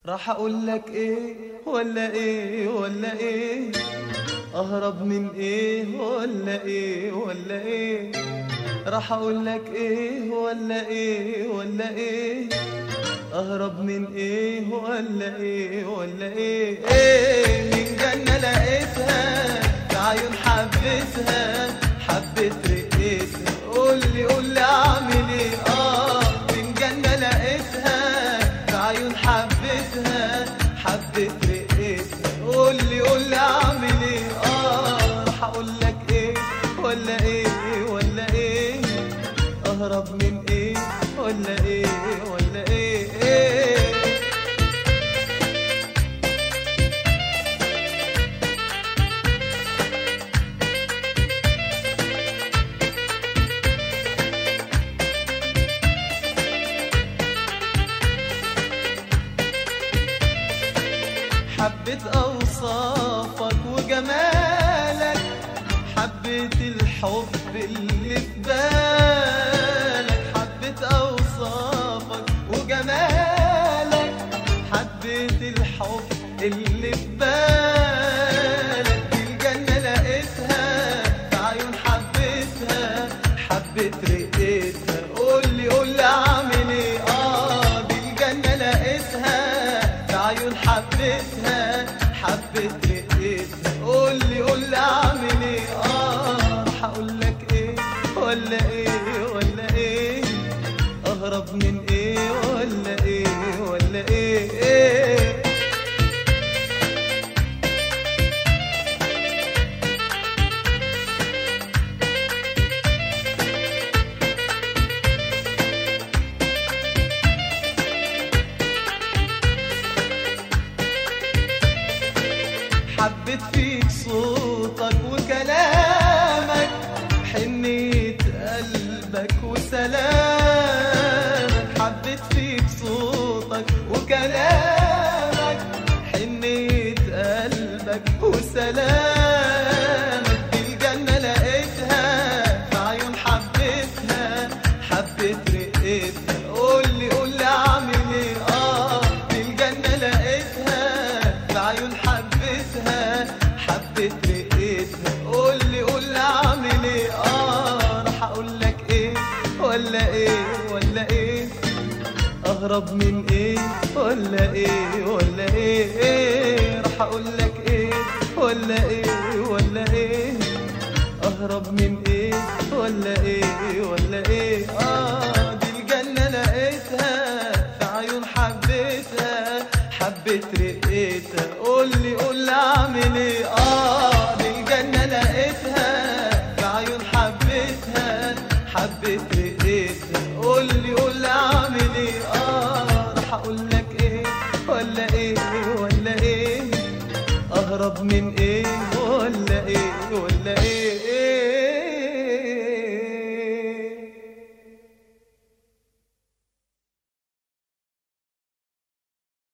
راح اقول لك ايه ولا ايه ولا ايه اهرب من ايه ولا ايه ولا ايه راح اقول لك ايه ولا ايه ولا ايه اهرب من ايه ولا ايه ولا ايه ايه من جنة لقيتها في عيون حبيتها حبيت رقيتها قول لي قول لي اعمل ايه اه من جنة لقيتها في عيون حبيتها حبيت رقيتها قول لي قول لي اعمل ايه اه راح اقول لك ايه ولا ايه ولا ايه اهرب من ايه ولا ايه ولا ايه, إيه حبيت اوصافك وجمالك حبيت الحب اللي في بالك حبيت اوصافك وجمالك حبيت الحب اللي في بالك دي الجنة لقيتها في عيون حبيتها حبيت رقيتها قول لي قول لي اعمل ايه اه دي الجنة لقيتها في عيون حبيتها حبيت رقيتها قول لي قول لي اعمل ايه اه راح اقول لك ايه ولا ايه ولا ايه اهرب من ايه ولا ايه ولا ايه, إيه حبيت فيك صوتك وكلامك حنيت قلبك وسلامك حبيت فيك صوتك وكلامك حنيت قلبك وسلامك دي الجنة لقيتها في عيون حبيتها حبيت رقيتها قول لي قول لي اعمل ايه اه دي الجنة لقيتها في عيون حبيتها حبيت رقيتها قول لي قول لي اعمل ايه اه راح اقول لك ايه ولا ايه ولا ايه اهرب من ايه ولا ايه ولا ايه, إيه راح اقول لك ايه ولا ايه ولا ايه اهرب من ايه ولا ايه ولا ايه اه دي الجنة لقيتها في عيون حبيتها حبيت رقيتها قول لي قول لي اعمل ايه اه دي الجنة لقيتها في عيون حبيتها حبيت رقيتها قول لي قول لي اعمل ايه اه راح اقول لك ايه ولا ايه ولا ايه اهرب من ايه